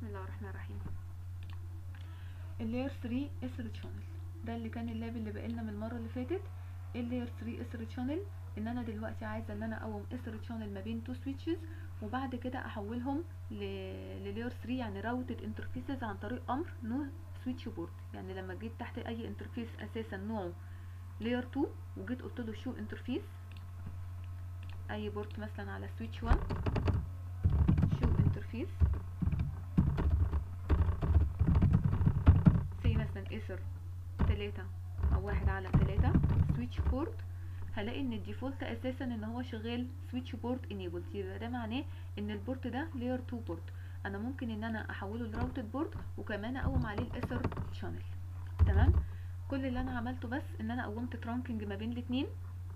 بسم الله الرحمن الرحيم اللاير 3 اسر تشانل ده اللي كان اللاب اللي بقالنا من المره اللي فاتت اللاير 3 اسر تشانل ان انا دلوقتي عايزه ان انا اقوم اسر تشانل ما بين تو سويتشز وبعد كده احولهم للاير 3 يعني راوتد انترفيسز عن طريق امر نو سويتش بورد يعني لما جيت تحت اي انترفيس اساسا نوعه لاير 2 وجيت قلت له شو انترفيس اي بورت مثلا على سويتش 1 شو انترفيس سي مثلا ايثر 3 او واحد على 3 سويتش بورت هلاقي ان الديفولت اساسا ان هو شغال سويتش بورت انيبلد يبقى ده معناه ان البورت ده لاير 2 بورت انا ممكن ان انا احوله لراوتد بورت وكمان اقوم عليه الاثر شانل تمام كل اللي انا عملته بس ان انا قومت ترانكينج ما بين الاثنين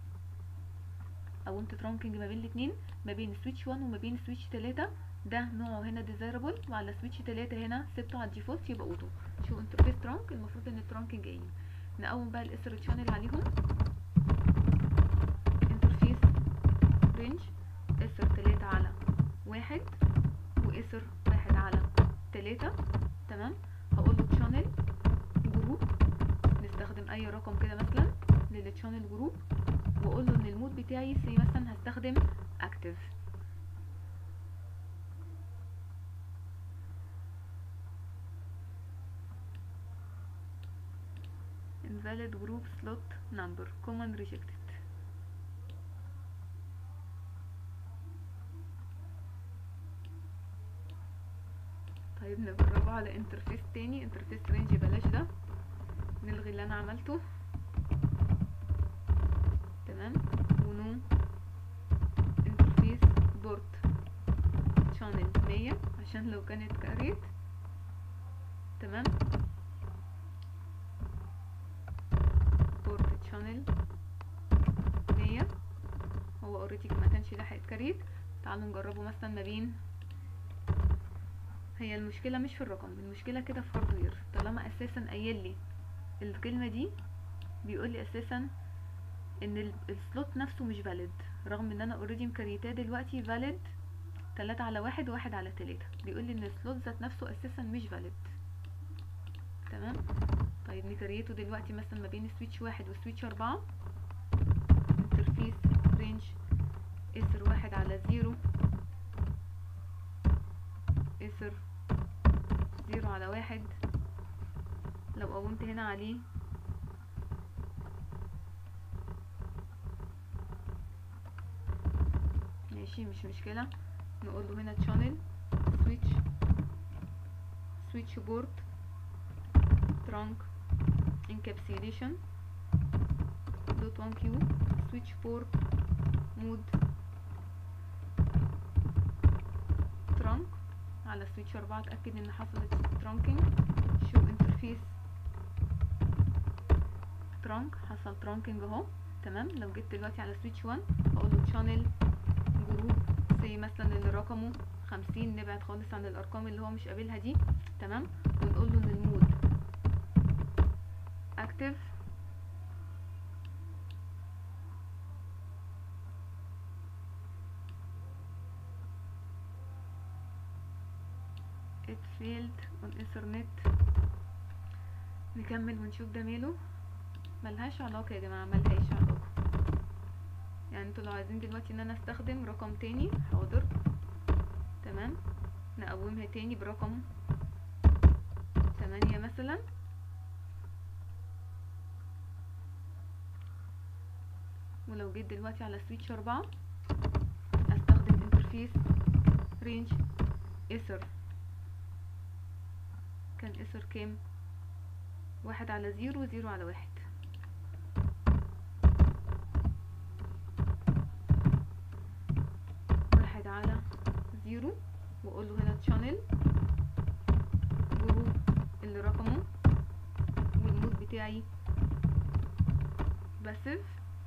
قومت ترانكينج ما بين الاثنين ما بين سويتش 1 وما بين سويتش 3 ده نوعه هنا ديزايربل وعلى سويتش 3 هنا سبته على الديفولت يبقى اوتو شو انترفيس ترانك المفروض ان الترانكينج ايه نقوم بقى الاثر شانل عليهم انترفيس رينج اثر 3 على واحد واثر واحد على 3 تمام هقول له تشانل جروب نستخدم اي رقم كده مثلا للتشانل جروب واقول له ان المود بتاعي سي مثلا هستخدم اكتف invalid group slot number command rejected طيب نجربه على انترفيس تاني انترفيس رينج بلاش ده نلغي اللي انا عملته تمام ونو انترفيس بورت شانل 100 عشان لو كانت كاريت تمام بورت شانل 100 هو اوريدي ما كانش لحق كاريت تعالوا نجربه مثلا ما بين هي المشكلة مش في الرقم المشكلة كده في هاردوير طالما اساسا قايل لي الكلمة دي بيقول لي اساسا ان السلوت نفسه مش فاليد رغم ان انا اوريدي مكريتاه دلوقتي فاليد تلاتة على واحد وواحد على تلاتة بيقول لي ان السلوت ذات نفسه اساسا مش فاليد تمام طيب نكريته دلوقتي مثلا ما بين سويتش واحد وسويتش اربعة انترفيس رينج اسر واحد على زيرو اسر زيرو على واحد لو قومت هنا عليه ماشي مش مشكلة نقول له هنا channel switch switch board trunk encapsulation dot one q switch port mode trunk على switch أربعة اتأكد ان حصلت trunking show interface trunk حصل trunking اهو تمام لو جيت دلوقتي على switch 1 هقول له channel جروب زي مثلا اللي رقمه خمسين نبعد خالص عن الارقام اللي هو مش قابلها دي تمام ونقول له ان المود اكتف it failed on ethernet نكمل ونشوف ده ماله ملهاش علاقة يا جماعة ملهاش علاقة يعني انتوا لو عايزين دلوقتي ان انا استخدم رقم تاني حاضر تمام نقومها تاني برقم تمانية مثلا ولو جيت دلوقتي على سويتش أربعة استخدم انترفيس رينج اثر كان اثر كام واحد على زيرو زيرو على واحد واحد على زيرو واقول له هنا channel جروب اللي رقمه والمود بتاعي باسيف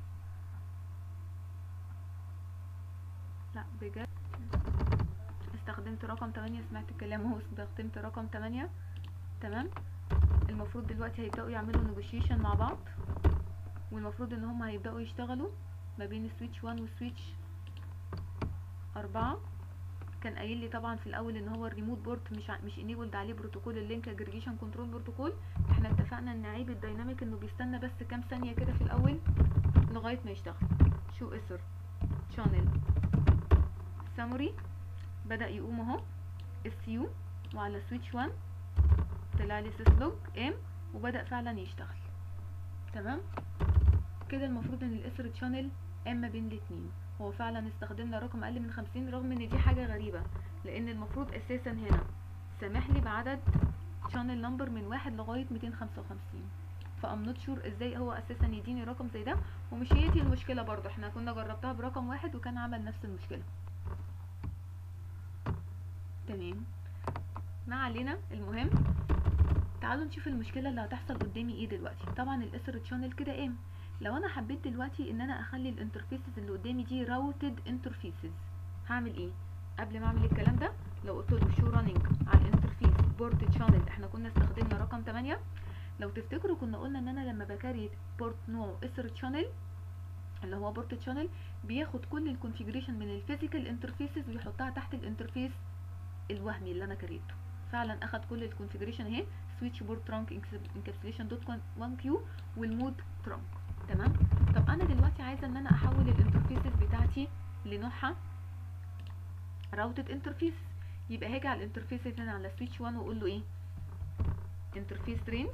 لا بجد استخدمت رقم تمانية سمعت الكلام اهو استخدمت رقم تمانية تمام المفروض دلوقتي هيبدأوا يعملوا نيجوشيشن مع بعض والمفروض ان هم هيبدأوا يشتغلوا ما بين سويتش 1 وسويتش أربعة كان قايل لي طبعا في الاول ان هو الريموت بورت مش ع- مش انيبلد عليه بروتوكول اللينك اجريجيشن كنترول بروتوكول احنا اتفقنا ان عيب الدايناميك انه بيستنى بس كام ثانيه كده في الاول لغايه ما يشتغل شو اسر شانل ساموري بدا يقوم اهو اس يو وعلى سويتش 1 طلع لي سيسلوج ام وبدا فعلا يشتغل تمام كده المفروض ان الاسر تشانل ام ما بين الاتنين هو فعلا استخدمنا رقم اقل من 50 رغم ان دي حاجه غريبه لان المفروض اساسا هنا سامح لي بعدد شانل نمبر من واحد لغايه 255 فام نوت شور ازاي هو اساسا يديني رقم زي ده ومش هي دي المشكله برضو احنا كنا جربتها برقم واحد وكان عمل نفس المشكله تمام ما علينا المهم تعالوا نشوف المشكله اللي هتحصل قدامي ايه دلوقتي طبعا الاسر تشانل كده قام لو انا حبيت دلوقتي ان انا اخلي الانترفيسز اللي قدامي دي راوتد انترفيسز هعمل ايه قبل ما اعمل الكلام ده لو قلت له شو راننج على الانترفيس بورت تشانل احنا كنا استخدمنا رقم 8 لو تفتكروا كنا قلنا ان انا لما بكريت بورت نوع اسر تشانل اللي هو بورت تشانل بياخد كل الكونفيجريشن من الفيزيكال انترفيسز ويحطها تحت الانترفيس الوهمي اللي انا كريته فعلا اخد كل الكونفيجريشن اهي سويتش بورد ترانك انكابسوليشن دوت 1 كيو والمود ترانك تمام طب انا دلوقتي عايزه ان انا احول الانترفيسز بتاعتي لنوعها راوتد انترفيس يبقى هاجي على الانترفيس هنا على سويتش 1 واقول له ايه انترفيس رينج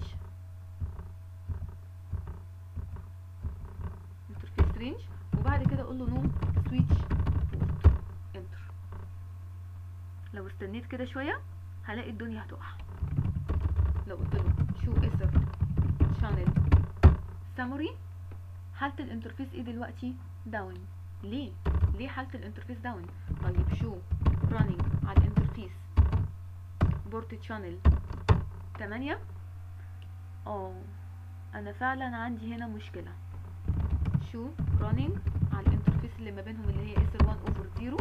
انترفيس رينج وبعد كده اقول له نو سويتش بورد انتر لو استنيت كده شويه هلاقي الدنيا هتقع لو قلت له شو اسر شانل ساموري حالة الانترفيس ايه دلوقتي داون ليه ليه حالة الانترفيس داون طيب شو رانينج على الانترفيس بورت شانل 8 اه انا فعلا عندي هنا مشكلة شو رانينج على الانترفيس اللي ما بينهم اللي هي اس 1 اوفر 0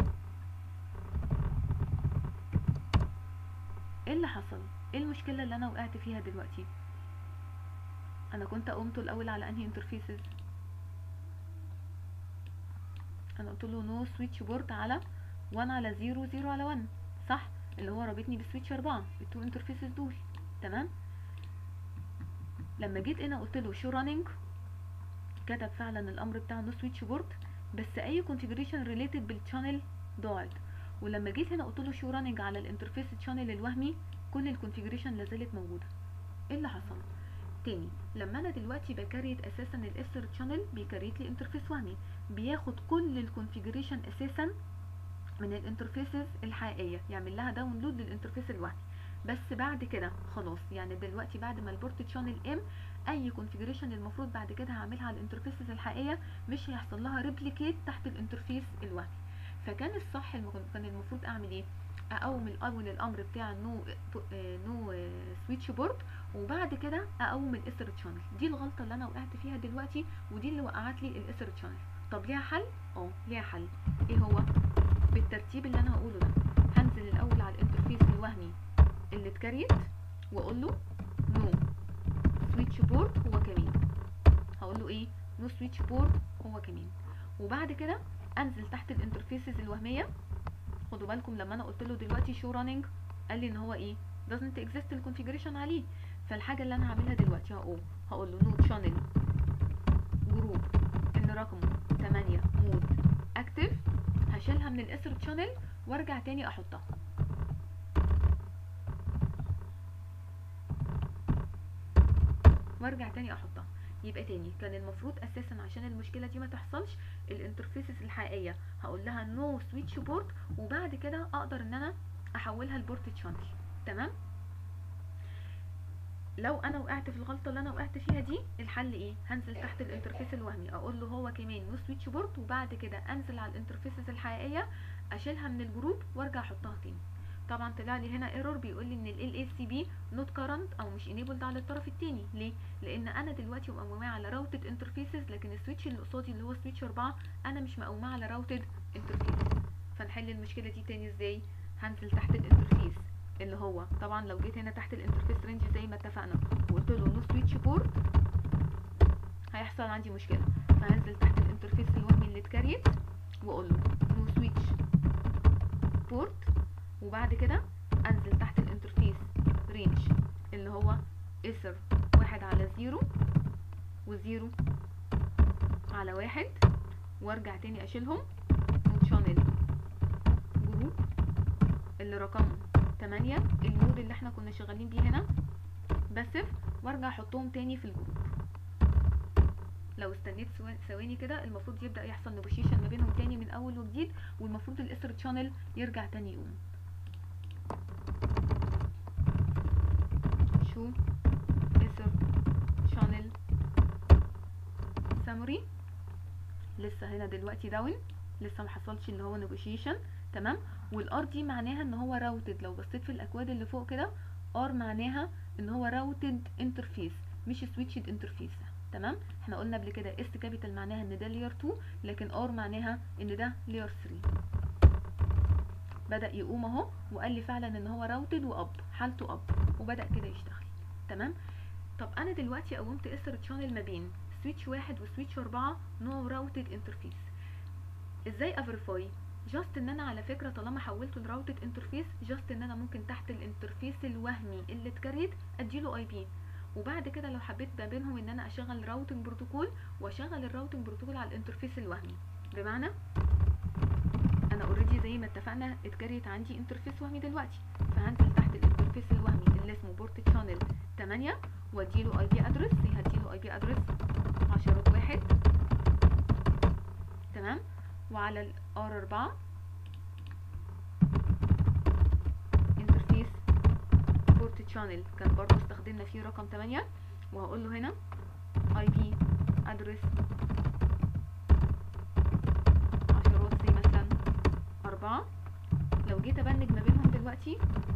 ايه اللي حصل ايه المشكله اللي انا وقعت فيها دلوقتي انا كنت قمت الاول على انهي انترفيسز انا قلت له نو سويتش بورت على 1 على 0 0 على 1 صح اللي هو رابطني بسويتش 4 التو انترفيسز دول تمام لما جيت هنا قلت له شو رانينج كتب فعلا الامر بتاع نو سويتش بورت بس اي كونفيجريشن ريليتد بالشانل ضاعت ولما جيت هنا قلت له شو راننج على الانترفيس تشانل الوهمي كل الكونفيجريشن لازالت موجوده ايه اللي حصل تاني لما انا دلوقتي بكريت اساسا الاسر تشانل بيكريت لي انترفيس وهمي بياخد كل الكونفيجريشن اساسا من الانترفيسز الحقيقيه يعمل لها داونلود للانترفيس الوهمي بس بعد كده خلاص يعني دلوقتي بعد ما البورت تشانل ام اي كونفيجريشن المفروض بعد كده هعملها على الانترفيسز الحقيقيه مش هيحصل لها ريبليكيت تحت الانترفيس الوهمي فكان الصح الم- كان المفروض اعمل ايه اقوم الاول الامر بتاع نو نو سويتش بورد وبعد كده اقوم الاسر تشانل دي الغلطه اللي انا وقعت فيها دلوقتي ودي اللي وقعت لي الاسر تشانل طب ليها حل اه ليها حل ايه هو بالترتيب اللي انا هقوله ده هنزل الاول على الانترفيس الوهمي اللي اتكريت واقول له نو سويتش بورد هو كمان هقول له ايه نو سويتش بورد هو كمان وبعد كده انزل تحت الانترفيسز الوهميه خدوا بالكم لما انا قلت له دلوقتي شو راننج قال لي ان هو ايه doesn't exist الكونفيجريشن عليه فالحاجه اللي انا هعملها دلوقتي هقوم هقول له نود شانل جروب ان رقمه 8 مود اكتف هشيلها من الاسر شانل وارجع تاني احطها وارجع تاني احطها يبقى تاني كان المفروض اساسا عشان المشكله دي ما تحصلش الانترفيسز الحقيقيه هقول لها نو سويتش بورت وبعد كده اقدر ان انا احولها لبورت شانل تمام لو انا وقعت في الغلطه اللي انا وقعت فيها دي الحل ايه هنزل تحت الانترفيس الوهمي اقول له هو كمان نو سويتش بورت وبعد كده انزل على الانترفيسز الحقيقيه اشيلها من الجروب وارجع احطها تاني طبعا طلع لي هنا ايرور بيقول لي ان ال اي سي بي نوت كارنت او مش انيبلد على الطرف التاني ليه لان انا دلوقتي مقوماه على راوتد انترفيسز لكن السويتش اللي قصادي اللي هو سويتش 4 انا مش مقوماه على راوتد انترفيس فنحل المشكله دي تاني ازاي هنزل تحت الانترفيس اللي هو طبعا لو جيت هنا تحت الانترفيس رينج زي ما اتفقنا وقلت له نو سويتش بورت هيحصل عندي مشكله فهنزل تحت الانترفيس الوهمي اللي اتكريت واقول له نو سويتش بورت وبعد كده انزل تحت الانترفيس رينج اللي هو اسر واحد على زيرو وزيرو على واحد وارجع تاني اشيلهم وشانل جروب اللي رقمه تمانية النود اللي احنا كنا شغالين بيه هنا بسف وارجع احطهم تاني في الجروب لو استنيت سوا- ثواني كده المفروض يبدأ يحصل نيجوشيشن ما بينهم تاني من اول وجديد والمفروض الاسر تشانل يرجع تاني يقوم شو اسر شانل سامري لسه هنا دلوقتي داون لسه ما حصلش اللي هو نيجوشيشن تمام والار دي معناها ان هو راوتد لو بصيت في الاكواد اللي فوق كده ار معناها ان هو راوتد انترفيس مش سويتشد انترفيس تمام احنا قلنا قبل كده اس كابيتال معناها ان ده لير 2 لكن ار معناها ان ده لير 3 بدأ يقوم اهو وقال لي فعلا ان هو راوتد واب حالته اب وبدأ كده يشتغل تمام طب انا دلوقتي قومت اسر تشانل ما بين سويتش واحد وسويتش اربعة نوع راوتد انترفيس ازاي افيريفاي جاست ان انا على فكره طالما حولته لراوتد انترفيس جاست ان انا ممكن تحت الانترفيس الوهمي اللي اتكريت اديله اي بي وبعد كده لو حبيت ما بينهم ان انا اشغل راوتنج بروتوكول واشغل الراوتنج بروتوكول على الانترفيس الوهمي بمعنى انا اوريدي زي ما اتفقنا اتكريت عندي انترفيس وهمي دلوقتي فهنزل تحت الانترفيس الوهمي اللي اسمه بورت شانل 8 واديله اي بي ادرس هديله اي بي ادرس عشرات واحد تمام وعلى الار 4 انترفيس بورت شانل كان برضو استخدمنا فيه رقم 8 وهقول له هنا اي بي ادرس عشرات زي مثلا أربعة لو جيت ابنج ما بينهم دلوقتي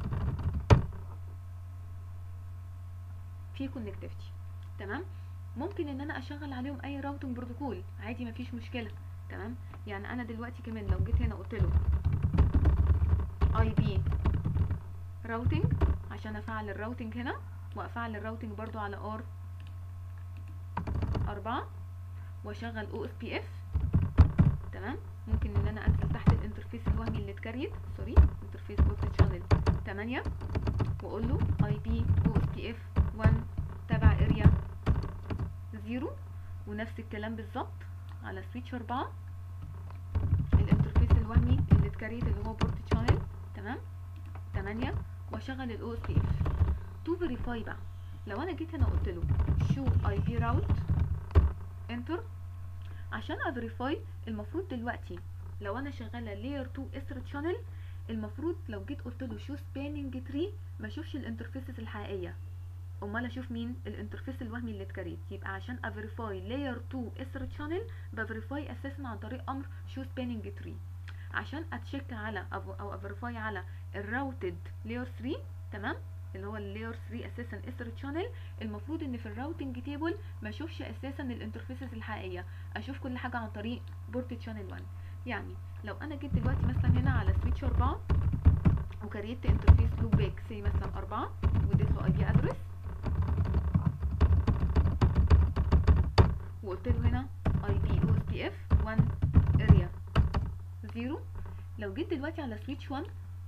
في كونكتيفيتي تمام ممكن ان انا اشغل عليهم اي راوتنج بروتوكول عادي مفيش مشكله تمام يعني انا دلوقتي كمان لو جيت هنا قلت له اي بي راوتنج عشان افعل الراوتنج هنا وافعل الراوتنج برضو على ار أربعة واشغل او اس بي اف تمام ممكن ان انا انزل تحت الانترفيس الوهمي اللي اتكريت سوري انترفيس بورت شانل 8 واقول له اي بي او اس بي اف 1 تبع اريا 0 ونفس الكلام بالظبط على سويتش 4 الانترفيس الوهمي اللي اتكريت اللي هو بورت شانل تمام 8 واشغل الاو اس بي اف تو فيريفاي بقى لو انا جيت هنا قلت له شو اي بي راوت انتر عشان افيريفاي المفروض دلوقتي لو انا شغاله لاير 2 اسر شانل المفروض لو جيت قلت له شو سباننج تري ما اشوفش الانترفيسز الحقيقيه امال اشوف مين الانترفيس الوهمي اللي اتكريت يبقى عشان افيريفاي لاير 2 اسر شانل بفيريفاي اساسا عن طريق امر شو سباننج تري عشان اتشيك على أو- او افيريفاي على الراوتد لاير 3 تمام اللي هو اللاير 3 اساسا اسر شانل المفروض ان في الراوتنج تيبل ما اشوفش اساسا الانترفيسز الحقيقيه اشوف كل حاجه عن طريق بورت شانل 1 يعني لو انا جيت دلوقتي مثلا هنا على سويتش 4 وكريت انترفيس لوب باك سي مثلا 4 واديت له اي بي ادرس وقلت له هنا اي بي او اس بي اف 1 اريا 0 لو جيت دلوقتي على سويتش 1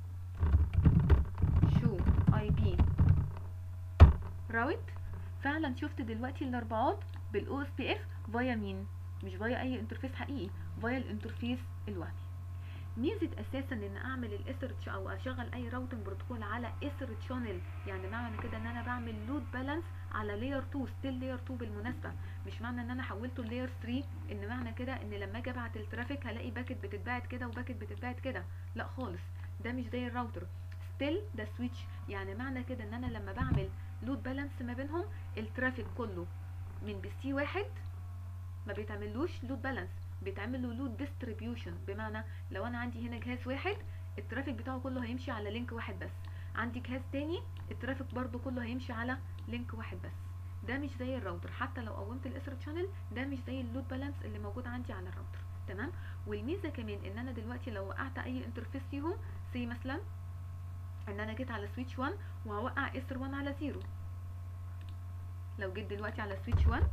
شو اي بي راوت فعلا شفت دلوقتي الاربعات بالاو اس بي اف فايا مين مش فايا اي انترفيس حقيقي فايا الانترفيس الوهمي ميزه اساسا ان اعمل الاسر او اشغل اي راوتنج بروتوكول على اسر شانل يعني معنى كده ان انا بعمل لود بالانس على لاير 2 ستيل لاير 2 بالمناسبه مش معنى ان انا حولته لاير 3 ان معنى كده ان لما اجي ابعت الترافيك هلاقي باكت بتتبعت كده وباكت بتتبعت كده لا خالص ده مش زي الراوتر ستيل ده سويتش يعني معنى كده ان انا لما بعمل لود بالانس ما بينهم الترافيك كله من بي سي واحد ما بيتعملوش لود بالانس بيتعمل له لود ديستريبيوشن بمعنى لو انا عندي هنا جهاز واحد الترافيك بتاعه كله هيمشي على لينك واحد بس عندي جهاز تاني الترافيك برضو كله هيمشي على لينك واحد بس ده مش زي الراوتر حتى لو قومت الاسر شانل ده مش زي اللود بالانس اللي موجود عندي على الراوتر تمام والميزه كمان ان انا دلوقتي لو وقعت اي انترفيس فيهم زي مثلا ان انا جيت على سويتش 1 وهوقع اسر 1 على 0 لو جيت دلوقتي على سويتش 1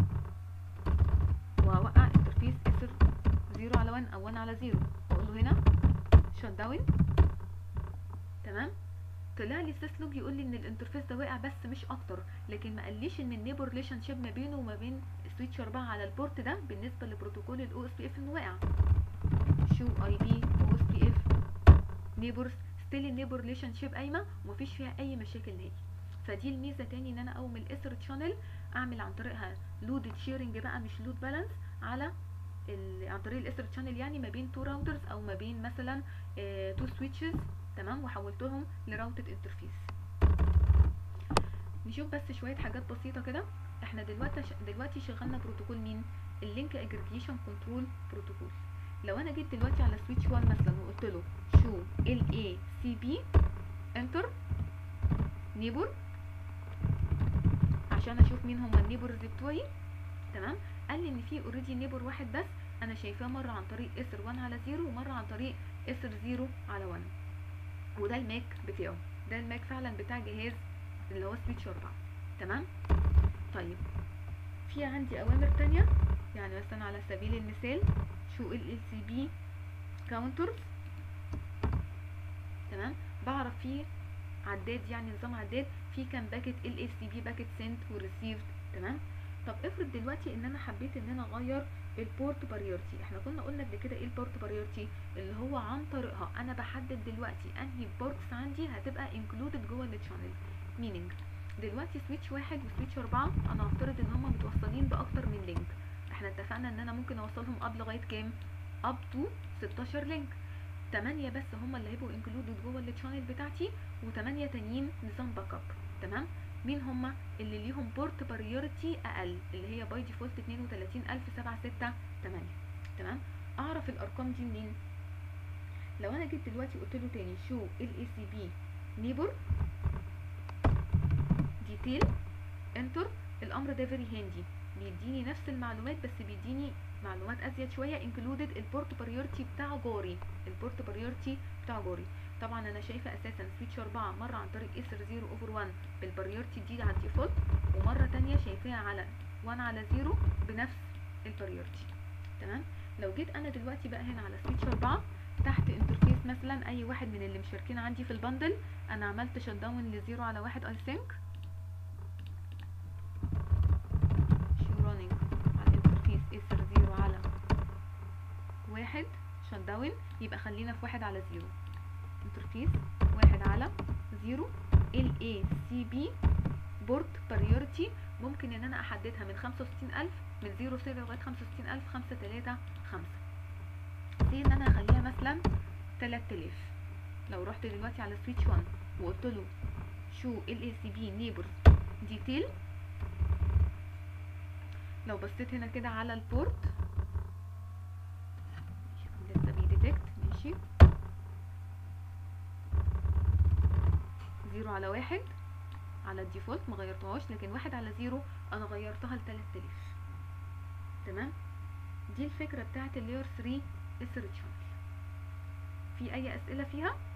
وهوقع انترفيس اسر 0 على 1 او 1 على 0 واقول له هنا شت داون تمام طلع لي سيسلوج يقول لي ان الانترفيس ده واقع بس مش اكتر لكن ما قاليش ان النيبر ريليشن شيب ما بينه وما بين سويتش 4 على البورت ده بالنسبه لبروتوكول الاو اس بي اف انه واقع شو اي بي او اس بي اف نيبرز ستيل النيبر ريليشن شيب قايمه ومفيش فيها اي مشاكل نهائي فدي الميزه تاني ان انا اقوم الاثر تشانل اعمل عن طريقها لود شيرنج بقى مش لود بالانس على ال- عن طريق الاثر تشانل يعني ما بين تو راوترز او ما بين مثلا تو سويتشز تمام وحولتهم لراوتد انترفيس نشوف بس شويه حاجات بسيطه كده احنا دلوقتي دلوقتي شغلنا بروتوكول مين اللينك اجريجيشن كنترول بروتوكول لو انا جيت دلوقتي على سويتش 1 مثلا وقلت له شو ال اي سي بي انتر نيبر عشان اشوف مين هم النيبرز بتوعي تمام قال لي ان في اوريدي نيبر واحد بس انا شايفاه مره عن طريق اسر 1 على 0 ومره عن طريق اسر 0 على 1 وده الماك بتاعه ده الماك فعلا بتاع جهاز اللي هو سويتش 4 تمام طيب في عندي اوامر تانية يعني مثلا على سبيل المثال شو ال سي بي كاونترز تمام بعرف فيه عداد يعني نظام عداد فيه كام باكت ال اس سي بي باكت سنت وريسيفد تمام طب افرض دلوقتي ان انا حبيت ان انا اغير البورت باريورتي احنا كنا قلنا قبل كده ايه البورت باريورتي اللي هو عن طريقها انا بحدد دلوقتي انهي بورتس عندي هتبقى انكلودد جوه التشانل مينينج دلوقتي سويتش واحد وسويتش أربعة انا هفترض ان هما متوصلين باكتر من لينك احنا اتفقنا ان انا ممكن اوصلهم اب لغايه كام اب تو 16 لينك 8 بس هما اللي هيبقوا انكلودد جوه التشانل بتاعتي و8 تانيين نظام باك اب تمام مين هما اللي ليهم بورت باريورتي اقل اللي هي باي ديفولت 32768 تمام اعرف الارقام دي منين لو انا جيت دلوقتي قلت له تاني شو ال اي سي بي نيبر ديتيل انتر الامر ده فيري هاندي بيديني نفس المعلومات بس بيديني معلومات ازيد شويه انكلودد البورت باريورتي بتاع جاري البورت باريورتي بتاع جاري طبعا انا شايفه اساسا سويتش 4 مره عن طريق اسر 0 اوفر 1 بالباريورتي دي على الديفولت ومره تانية شايفاها على 1 على 0 بنفس الباريورتي تمام لو جيت انا دلوقتي بقى هنا على سويتش 4 تحت انترفيس مثلا اي واحد من اللي مشاركين عندي في البندل انا عملت شت داون لزيرو على واحد اي سينك شو رانينج على الانترفيس اسر 0 على واحد شت داون يبقى خلينا في واحد على زيرو انترفيس واحد على زيرو ال اي سي بي بورت باريورتي ممكن ان انا احددها من خمسة وستين الف من زيرو صفر لغاية خمسة وستين الف خمسة تلاتة خمسة سي ان انا هخليها مثلا تلات الاف لو رحت دلوقتي على سويتش 1 وقلت له شو ال اي سي بي نيبرز ديتيل لو بصيت هنا كده على البورت لسه بيديتكت ماشي زيرو على واحد على الديفولت ما غيرتهاش لكن واحد على زيرو انا غيرتها لتلات الاف تمام دي الفكرة بتاعت اللاير 3 السيرش في اي اسئلة فيها